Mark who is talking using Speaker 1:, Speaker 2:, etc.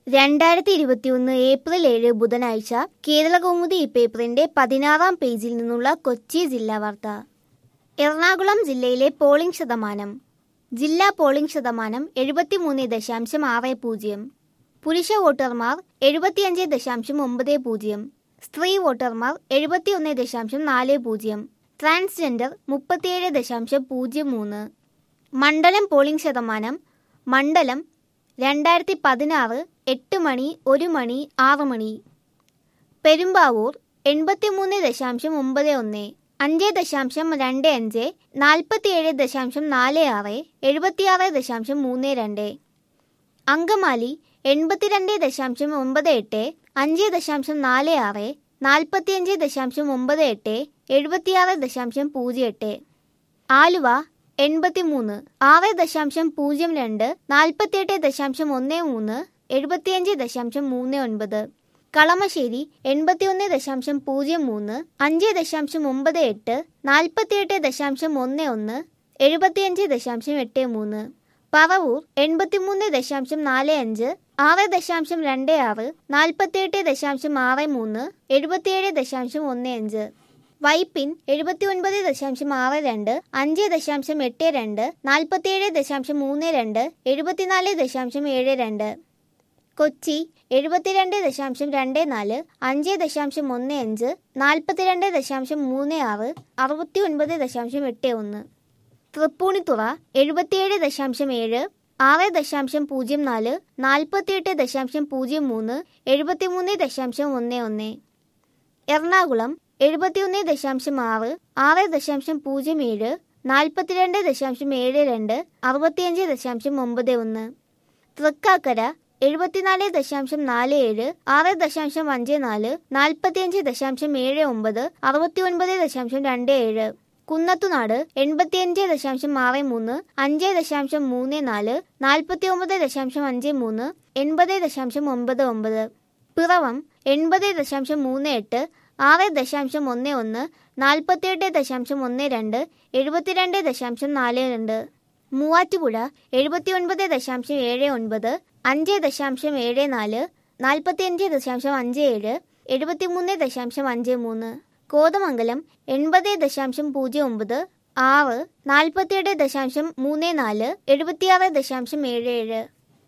Speaker 1: രണ്ടായിരത്തി ഇരുപത്തിയൊന്ന് ഏപ്രിൽ ഏഴ് ബുധനാഴ്ച കേരളകൗമുദി ഈ പേപ്പറിന്റെ പതിനാറാം പേജിൽ നിന്നുള്ള കൊച്ചി ജില്ലാ വാർത്ത എറണാകുളം ജില്ലയിലെ പോളിംഗ് ശതമാനം ജില്ലാ പോളിംഗ് ശതമാനം എഴുപത്തിമൂന്ന് ദശാംശം ആറ് പൂജ്യം പുരുഷ വോട്ടർമാർ എഴുപത്തിയഞ്ച് ദശാംശം ഒമ്പത് പൂജ്യം സ്ത്രീ വോട്ടർമാർ എഴുപത്തിയൊന്ന് ദശാംശം നാല് പൂജ്യം ട്രാൻസ്ജെൻഡർ മുപ്പത്തിയേഴ് ദശാംശം പൂജ്യം മൂന്ന് മണ്ഡലം പോളിംഗ് ശതമാനം മണ്ഡലം രണ്ടായിരത്തി പതിനാറ് എട്ട് മണി ഒരു മണി ആറ് മണി പെരുമ്പാവൂർ എൺപത്തിമൂന്ന് ദശാംശം ഒമ്പത് ഒന്ന് അഞ്ച് ദശാംശം രണ്ട് അഞ്ച് നാൽപ്പത്തിയേഴ് ദശാംശം നാല് ആറ് എഴുപത്തിയാറ് ദശാംശം മൂന്ന് രണ്ട് അങ്കമാലി എൺപത്തിരണ്ട് ദശാംശം ഒമ്പത് എട്ട് അഞ്ച് ദശാംശം നാല് ആറ് നാൽപ്പത്തിയഞ്ച് ദശാംശം ഒമ്പത് എട്ട് എഴുപത്തിയാറ് ദശാംശം പൂജ്യം എട്ട് ആലുവ എൺപത്തിമൂന്ന് ആറ് ദശാംശം പൂജ്യം രണ്ട് നാൽപ്പത്തിയെട്ട് ദശാംശം ഒന്ന് മൂന്ന് എഴുപത്തിയഞ്ച് ദശാംശം മൂന്ന് ഒൻപത് കളമശ്ശേരി എൺപത്തിയൊന്ന് ദശാംശം പൂജ്യം മൂന്ന് അഞ്ച് ദശാംശം ഒമ്പത് എട്ട് നാൽപ്പത്തിയെട്ട് ദശാംശം ഒന്ന് ഒന്ന് എഴുപത്തിയഞ്ച് ദശാംശം എട്ട് മൂന്ന് പറവൂർ എൺപത്തിമൂന്ന് ദശാംശം നാല് അഞ്ച് ആറ് ദശാംശം രണ്ട് ആറ് നാൽപ്പത്തിയെട്ട് ദശാംശം ആറ് മൂന്ന് എഴുപത്തിയേഴ് ദശാംശം ഒന്ന് അഞ്ച് വൈപ്പിൻ എഴുപത്തി ഒൻപത് ദശാംശം ആറ് രണ്ട് അഞ്ച് ദശാംശം എട്ട് രണ്ട് നാൽപ്പത്തിയേഴ് ദശാംശം മൂന്ന് രണ്ട് എഴുപത്തിനാല് ദശാംശം ഏഴ് രണ്ട് കൊച്ചി എഴുപത്തിരണ്ട് ദശാംശം രണ്ട് നാല് അഞ്ച് ദശാംശം ഒന്ന് അഞ്ച് നാൽപ്പത്തിരണ്ട് ദശാംശം മൂന്ന് ആറ് അറുപത്തി ഒൻപത് ദശാംശം എട്ട് ഒന്ന് തൃപ്പൂണിത്തുറ എഴുപത്തിയേഴ് ദശാംശം ഏഴ് ആറ് ദശാംശം പൂജ്യം നാല് നാൽപ്പത്തിയെട്ട് ദശാംശം പൂജ്യം മൂന്ന് എഴുപത്തിമൂന്ന് ദശാംശം ഒന്ന് ഒന്ന് എറണാകുളം എഴുപത്തിയൊന്ന് ദശാംശം ആറ് ആറ് ദശാംശം പൂജ്യം ഏഴ് നാൽപ്പത്തിരണ്ട് ദശാംശം ഏഴ് രണ്ട് അറുപത്തിയഞ്ച് ദശാംശം ഒമ്പത് ഒന്ന് തൃക്കാക്കര എഴുപത്തിനാല് ദശാംശം നാല് ഏഴ് ആറ് ദശാംശം അഞ്ച് നാല് നാൽപ്പത്തിയഞ്ച് ദശാംശം ഏഴ് ഒമ്പത് അറുപത്തി ഒൻപത് ദശാംശം രണ്ട് ഏഴ് കുന്നത്തുനാട് എൺപത്തിയഞ്ച് ദശാംശം ആറ് മൂന്ന് അഞ്ച് ദശാംശം മൂന്ന് നാല് നാൽപ്പത്തി ഒമ്പത് ദശാംശം അഞ്ച് മൂന്ന് എൺപത് ദശാംശം ഒമ്പത് ഒമ്പത് പിറവം എൺപത് ദശാംശം മൂന്ന് എട്ട് ആറ് ദശാംശം ഒന്ന് ഒന്ന് നാൽപ്പത്തിയെട്ട് ദശാംശം ഒന്ന് രണ്ട് എഴുപത്തിരണ്ട് ദശാംശം നാല് രണ്ട് മൂവാറ്റുപുഴ എഴുപത്തി ഒൻപത് ദശാംശം ഏഴ് ഒൻപത് അഞ്ച് ദശാംശം ഏഴ് നാല് നാൽപ്പത്തിയഞ്ച് ദശാംശം അഞ്ച് ഏഴ് എഴുപത്തിമൂന്ന് ദശാംശം അഞ്ച് മൂന്ന് കോതമംഗലം എൺപത് ദശാംശം പൂജ്യം ഒമ്പത് ആറ് നാൽപ്പത്തിയെട്ട് ദശാംശം മൂന്ന് നാല് എഴുപത്തിയാറ് ദശാംശം ഏഴ് ഏഴ്